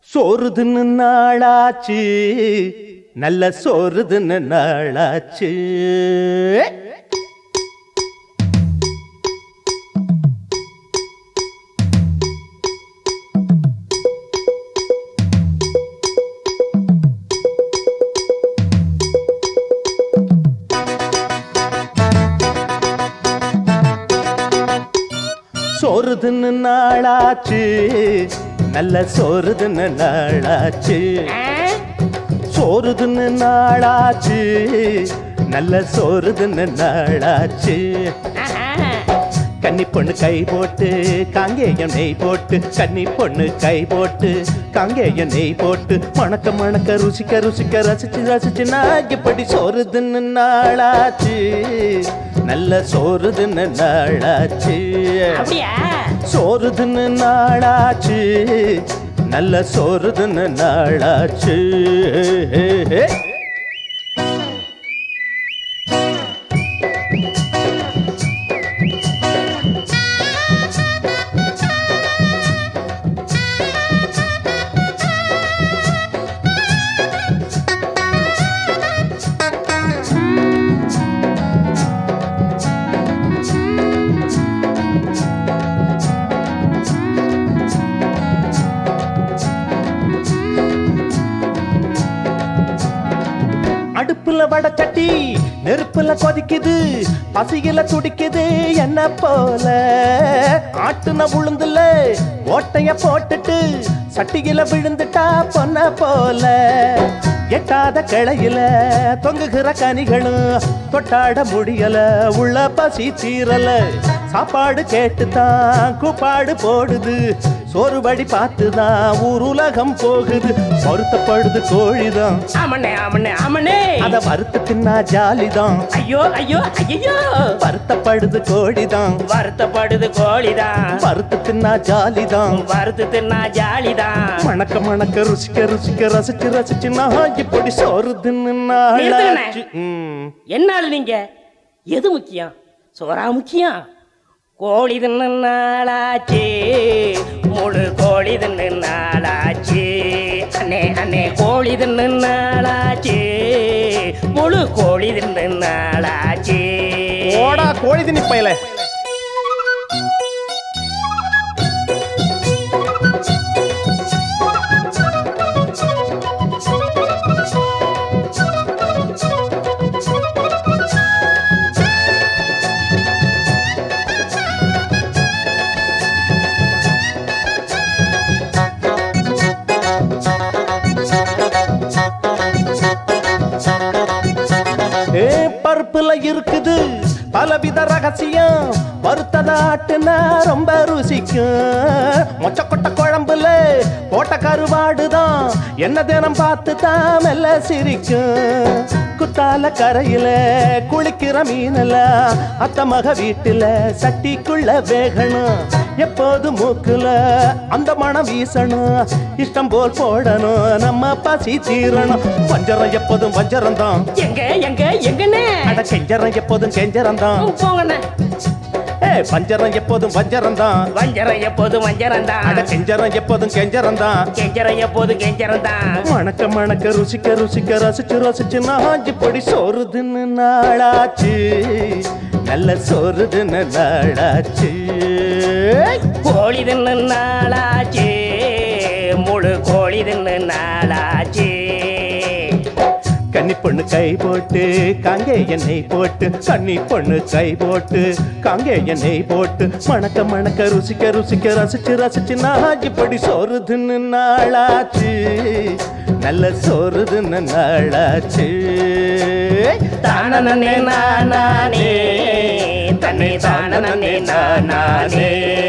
சோறுதுன்னு நாளாச்சு நல்ல சோறுதுன்னு நாளாச்சு சோறுதுன்னு நாளாச்சு நல்ல சோறுதுன்னு நாளாச்சு சோறுதுன்னு நாளாச்சு நல்ல சோறுதுன்னு நாளாச்சு கன்னி பொண்ணு கை போட்டு காங்கேயம் நெய் போட்டு கன்னி பொண்ணு கை போட்டு காங்கேயம் நெய் போட்டு மணக்க மணக்க ருசிக்க ருசிக்க ரசிச்சு ரசிச்சு நான் இப்படி சோறுதுன்னு நாளாச்சு நல்ல சோறுதுன்னு நாளாச்சு அப்படியா சோறுதுன்னு நாளாச்சு நல்ல சோறுதுன்னு நாளாச்சு அடுப்புல வடச்சட்டி நெருப்புல கொதிக்குது பசியில துடிக்குது என்ன போல ஆட்டுன உளுந்துல ஓட்டைய போட்டுட்டு சட்டியில விழுந்துட்டா பொன்ன போல எட்டாத கிளையில தொங்குகிற கனிகளும் தொட்டாட முடியல உள்ள பசி தீரல சாப்பாடு கேட்டுதான் கூப்பாடு போடுது சோறுபடி பார்த்துதான் ஊர் உலகம் போகுது வருத்தப்படுது கோழிதான் ஆமண்ணே ஆமண்ணே ஆமண்ணே அத வறுத்து தின்னா ஜாலிதான் ஐயோ ஐயோ ஐயோ வருத்தப்படுது கோழிதான் வருத்தப்படுது கோழிதான் வறுத்து தின்னா ஜாலிதான் வறுத்து தின்னா ஜாலிதான் மணக்க மணக்க ருசிக்க ருசிக்க ரசிச்சு ரசிச்சு நான் இப்படி சோறு தின்னு நாளாச்சு ம். என்னால நீங்க எது முக்கியம் சோறா முக்கியம் கோழி தின்னு நாளாச்சு முழு கோழி தின்னு நாளாச்சு அண்ணே அண்ணே கோழி தின்னு நாளாச்சு முழு கோழி தின்னு நாளாச்சு ஓடா கோழி திணி பயல ஏ பருப்புல இருக்குது பலவித ரகசியம் வறுத்ததாட்டுனா ரொம்ப ருசிக்கும் மொச்சக்கொட்டை குழம்புல போட்ட கருவாடுதான் என்ன தினம் பார்த்து தான் மெல்ல சிரிக்கும் குத்தால கரையில குளிக்கிற மீனெல்லாம் அத்த மக வீட்டுல சட்டிக்குள்ள வேகணும் எப்போது மூக்குல அந்த மனம் வீசணும் இஷ்டம் போல் போடணும் நம்ம பசி தீரணும் வஞ்சரம் எப்போதும் வஞ்சரம் தான் எங்க எங்க எங்கண்ணே அட கெஞ்சரம் எப்போதும் கெஞ்சரம் தான் போங்கண்ணே ஏ பஞ்சரம் எப்போதும் வஞ்சரம் தான் வஞ்சரம் எப்போதும் வஞ்சரம் அட தான் கெஞ்சரம் எப்போதும் கெஞ்சரம் தான் கெஞ்சரம் எப்போதும் கெஞ்சரம் தான் மணக்க மணக்க ருசிக்க ருசிக்க ரசிச்சு ரசிச்சு நாஞ்சு பொடி சோறுதுன்னு நாளாச்சு நல்ல சோறுதுன்னு நாளாச்சு கோழி தின்னு நாளாச்சு முழு கோழி தின்னு நாளாச்சு கன்னி பொண்ணு கை போட்டு காங்கே எண்ணெய் போட்டு கன்னி பொண்ணு கை போட்டு காங்கே எண்ணெய் போட்டு மணக்க மணக்க ருசிக்க ருசிக்க ரசிச்சு ரசிச்சு நான் இப்படி சோறுதுன்னு நாளாச்சு நல்ல சோறுதுன்னு நாளாச்சு தானனே நானே தன்னை தானனே நானே